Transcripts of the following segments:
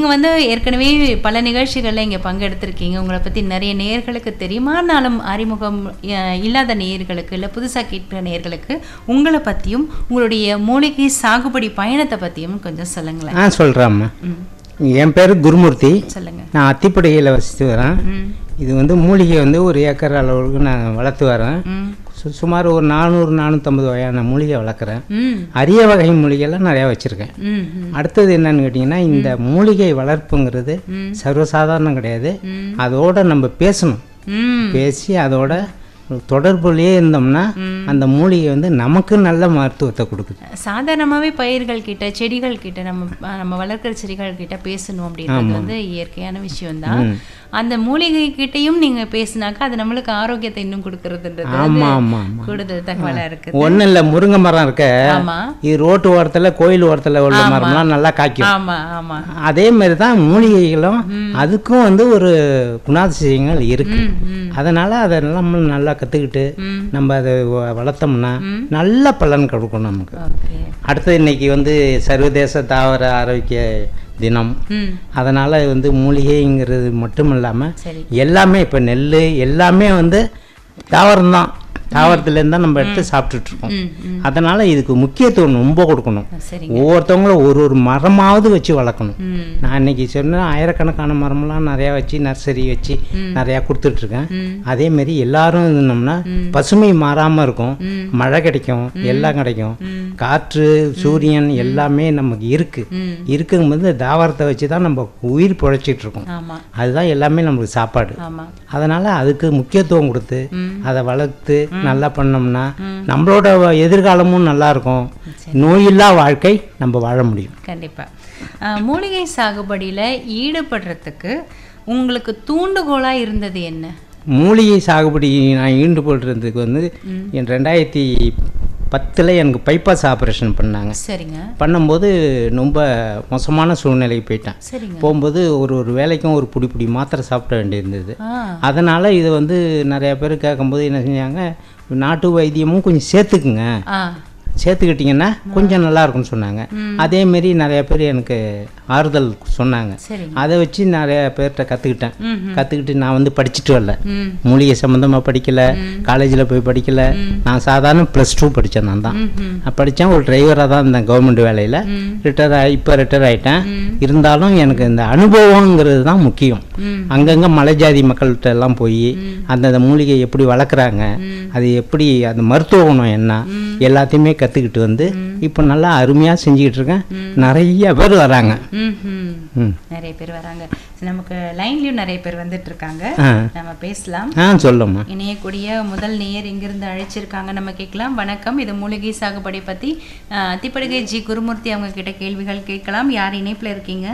நீங்க வந்து ஏற்கனவே பல நிகழ்ச்சிகள்ல இங்க பங்கெடுத்திருக்கீங்க உங்களை பத்தி நிறைய நேயர்களுக்கு தெரியுமானாலும் அறிமுகம் அஹ், இல்லாத நேயர்களுக்கு இல்ல புதுசா கேட்கிற நேயர்களுக்கு உங்களை பத்தியும் உங்களுடைய மூலிகை சாகுபடி பயணத்தை பத்தியும் கொஞ்சம் சொல்லுங்களேன் ஆ சொல்கிறேம்மா ம், என் பேர் குருமூர்த்தி சொல்லுங்க நான் அத்திப்படையில் வசித்து வரேன் ம், இது வந்து மூலிகை வந்து ஒரு ஏக்கர் அளவுக்கு நான் வளர்த்து வரேன் ம், சு- சுமார் ஒரு நானூறு நானூற்றம்பது வகையான மூலிகை வளர்க்குறேன் ம், அரிய வகை மூலிகைலாம் நிறையா வச்சுருக்கேன் ம், ம், அடுத்தது என்னன்னு கேட்டிங்கன்னா இந்த மூலிகை வளர்ப்புங்கிறது ம். சர்வசாதாரணம் கிடையாது ம். அதோட நம்ம பேசணும் ம், பேசி அதோட தொடர்புலேயே இருந்தோம்னா அந்த மூலிகை வந்து நமக்கு நல்ல மருத்துவத்தை கொடுக்குது சாதாரணமாவே பயிர்கள் கிட்ட செடிகள் கிட்ட நம்ம அஹ், நம்ம வளர்க்குற செடிகள் கிட்ட பேசணும் அப்படின்றது வந்து இயற்கையான விஷயம்தான் அந்த மூலிகை கிட்டயும் நீங்க பேசினாக்கா அது நம்மளுக்கு ஆரோக்கியத்தை இன்னும் கொடுக்கறதுன்றது வந்து ஆமாம் ஆமாம் ஆமாம் கூடுதல் தகவலா இருக்கு ஒன்றும் இல்லை முருங்கை மரம் இருக்க ஆமா இது ரோட்டு ஓரத்தில் கோயில் ஓரத்தில் உள்ள மரம்லாம் நல்லா காய்க்கும் ஆமா ஆமா அதே மாதிரி தான் மூலிகைகளும் அதுக்கும் வந்து ஒரு குணாதிசயங்கள் இருக்கு ம், ம், அதனால் அதை நம்ம நல்லா கற்றுக்கிட்டு ம். நம்ம அதை வ- வளர்த்தோம்னா நல்ல பலன் கொடுக்கும் நமக்கு ஓகே அடுத்து இன்னைக்கு வந்து சர்வதேச தாவர ஆரோக்கிய தினம் ம் அதனால் வந்து மூலிகைங்கிறது மட்டும் இல்லாமல் சரி எல்லாமே இப்போ நெல் எல்லாமே வந்து தாவரம் தான் தாவரத்துலேருந்து தான் நம்ம எடுத்து சாப்பிட்டுட்டு இருக்கோம் ம் ம் அதனால் இதுக்கு முக்கியத்துவம் ரொம்ப கொடுக்கணும் சரிங்க ஒவ்வொருத்தவங்களும் ஒரு ஒரு மரமாவது வச்சு வளர்க்கணும் ம் நான் இன்னைக்கு சொன்ன ஆயிரக்கணக்கான மரம்லாம் நிறையா வச்சு நர்சரி வச்சு நிறையா கொடுத்துட்ருக்கேன் ம் அதேமாரி எல்லாரும் இருந்தோம்னா பசுமை மாறாமல் இருக்கும் மழை கிடைக்கும் எல்லாம் கிடைக்கும் காற்று சூரியன் எல்லாமே நமக்கு இருக்குது ம் இருக்கும்போது இந்த தாவரத்தை வச்சு தான் நம்ம உயிர் பிழைச்சிட்டு இருக்கோம் ஆமா அதுதான் எல்லாமே நமக்கு சாப்பாடு ஆமா அதனால் அதுக்கு முக்கியத்துவம் கொடுத்து ம். அதை வளர்த்து நல்லா பண்ணோம்னா நம்மளோட எதிர்காலமும் நல்லா இருக்கும் நோயில்லா வாழ்க்கை நம்ம வாழ முடியும் கண்டிப்பா அஹ், மூலிகை சாகுபடியில ஈடுபடுறதுக்கு உங்களுக்கு தூண்டுகோலா இருந்தது என்ன மூலிகை சாகுபடி நான் ஈடுபடுறதுக்கு வந்து என் ரெண்டாயிரத்தி பத்தில் எனக்கு பைபாஸ் ஆப்ரேஷன் பண்ணாங்க சரிங்க பண்ணும்போது ரொம்ப மோசமான சூழ்நிலைக்கு போயிட்டேன் சரிங்க போகும்போது ஒரு ஒரு வேலைக்கும் ஒரு புடி புடி மாத்திரை சாப்பிட வேண்டியிருந்தது ஆ அதனால் இது வந்து நிறைய பேர் கேட்கும்போது என்ன செஞ்சாங்க நாட்டு வைத்தியமும் கொஞ்சம் சேர்த்துக்குங்க ஆ சேர்த்துக்கிட்டிங்கன்னா கொஞ்சம் நல்லா இருக்கும்னு சொன்னாங்க அதேமாரி நிறைய பேர் எனக்கு ஆறுதல் சொன்னாங்க சரிங்க அதை வச்சு நிறைய பேர்கிட்ட கற்றுக்கிட்டேன் ம் கற்றுக்கிட்டு நான் வந்து படிச்சுட்டு வரல ம் மூலிகை சம்மந்தமாக படிக்கல காலேஜில் போய் படிக்கல நான் சாதாரண ப்ளஸ் டூ படித்தேன் நான் தான் ம் ம் நான் படித்தேன் ஒரு டிரைவராக தான் இருந்தேன் கவர்மெண்ட் வேலையில் ம். ரிட்டையர் ஆகி இப்போ ரிட்டையர் ஆகிட்டேன் இருந்தாலும் எனக்கு இந்த அனுபவங்கிறது தான் முக்கியம் ம் அங்கங்கே மலை ஜாதி மக்கள்கிட்ட எல்லாம் போய் அந்தந்த மூலிகை எப்படி வளர்க்குறாங்க அது எப்படி அந்த மருத்துவ குணம் என்ன எல்லாத்தையுமே கற்றுக்கிட்டு வந்து இப்போ நல்லா அருமையாக செஞ்சுக்கிட்டு இருக்கேன் நிறைய பேர் வராங்க ம் ம் ம் நிறைய பேர் வராங்க சரி, நமக்கு லைன்லயும் நிறைய பேர் வந்துட்டு இருக்காங்க ஆ நம்ம பேசலாம் ஆ சொல்லும்மா இணையக்கூடிய முதல் நேயர் இங்கிருந்து அழைச்சிருக்காங்க நம்ம கேட்கலாம் வணக்கம் இது மூலிகை சாகுபடி பத்தி அஹ், அத்திப்படுகை ஜி குருமூர்த்தி அவங்க கிட்ட கேள்விகள் கேட்கலாம் யார் இணைப்புல இருக்கீங்க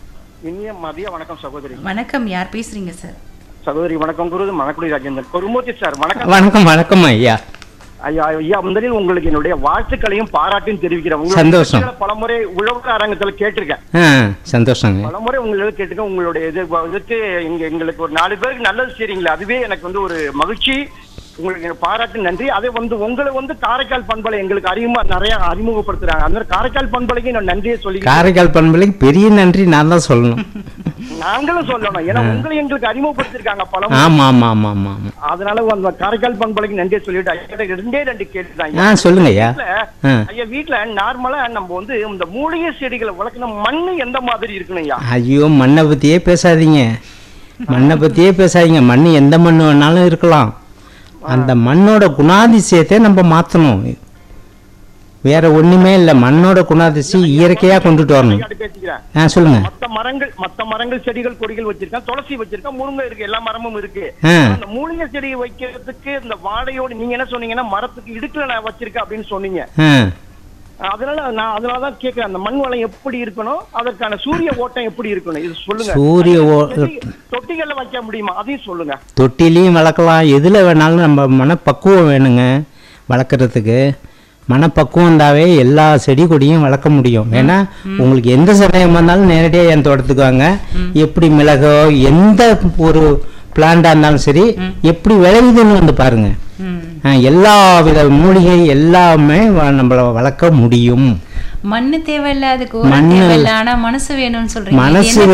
இனிய மதிய வணக்கம் சகோதரி வணக்கம் யார் பேசுறீங்க சார் சகோதரி வணக்கம் குரு மணக்குடி ராஜேந்திரன் குருமூர்த்தி சார் வணக்கம் வணக்கம் வணக்கம் ஐயா ஐயா ஐயா முதலில் உங்களுக்கு என்னுடைய வாழ்த்துக்களையும் பாராட்டையும் தெரிவிக்கிறேன் உங்களுடைய சந்தோஷம். பேச்சுகளை பலமுறை உழவர் அரங்கத்துல கேட்டிருக்கேன் ஆ சந்தோஷங்க பலமுறை உங்களை கேட்டிருக்கேன் உங்களுடைய இது இதுக்கு இங்க எங்களுக்கு ஒரு நாலு பேருக்கு நல்லது செய்றீங்களே அதுவே எனக்கு வந்து ஒரு மகிழ்ச்சி உங்களுக்கு எனக்கு பாராட்டு நன்றி அதே வந்து உங்களை வந்து காரைக்கால் பண்பலை எங்களுக்கு அறிமுக நிறைய அறிமுகப்படுத்துறாங்க அந்த மாதிரி காரைக்கால் பண்பலைக்கு நான் நன்றியை சொல்லி காரைக்கால் பண்பலைக்கு பெரிய நன்றி நான் தான் சொல்லணும் நாங்களும் சொல்லணும் ஏன்னா உங்களை எங்களுக்கு அறிமுகப்படுத்திருக்காங்க பல ஆமாம் ஆமாம் ஆமாம் ஆமாம் ஆமாம் அதனால அந்த காரைக்கால் பண்பலைக்கு நன்றியை சொல்லிட்டு ஐயா ரெண்டே ரெண்டு கேட்டுதான் ஆ சொல்லுங்க ஐயா ஆ ஐயா வீட்ல நார்மலா நம்ம வந்து இந்த மூலிகை செடிகளை வளர்க்கணும் மண்ணு எந்த மாதிரி இருக்கணும் ஐயா ஐயோ மண்ணை பற்றியே பேசாதீங்க மண்ணை பற்றியே பேசாதீங்க மண் எந்த மண் வேணாலும் இருக்கலாம் அந்த மண்ணோட குணாதிசயத்தை நம்ம மாற்றணும் வேற ஒன்றுமே இல்லை மண்ணோட குணாதிசயம் இயற்கையாக கொண்டுட்டு வரணும் ஐயாட்ட பேசிக்கிறேன் ஆ சொல்லுங்க மத்த மரங்கள் மத்த மரங்கள் செடிகள் கொடிகள் வச்சிருக்கேன் துளசி வச்சிருக்கேன் முருங்கை இருக்கு எல்லா மரமும் இருக்கு ஆ அந்த மூலிகை செடியை வைக்கிறதுக்கு இந்த வாழையோடு நீங்க என்ன சொன்னீங்கன்னா மரத்துக்கு இடுக்குல நான் வச்சிருக்கேன் அப்படின்னு சொன்னீங்க ஆ அதனால நான் அதனால தான் கேட்கிறேன் அந்த மண் வளம் எப்படி இருக்கணும் அதற்கான சூரிய ஓட்டம் எப்படி இருக்கணும் இது சொல்லுங்க சூரிய ஓ செடி தொட்டிகள்ல வைக்க முடியுமா அதையும் சொல்லுங்க தொட்டிலையும் வளர்க்கலாம் எதில் வேணாலும் நம்ம மனப்பக்குவம் வேணுங்க வளர்க்குறதுக்கு மனப்பக்குவம் இருந்தாவே எல்லா செடி கொடியும் வளர்க்க முடியும் ஏன்னா உங்களுக்கு எந்த சமயம் வந்தாலும் நேரடியாக என் தோட்டத்துக்கு வாங்க எப்படி மிளகோ எந்த ஒரு பிளான்டாக இருந்தாலும் சரி எப்படி விளையுதுன்னு வந்து பாருங்க ம் ஆ, எல்லா வித மூலிகை எல்லாமே வ- நம்மள வளர்க்க முடியும் மண்ணு தேவையில்ல அதுக்கு உரம் மண்ணு- தேவையில்ல ஆனா மனசு வேணும்னு சொல்றீங்க இது மனசு என்ன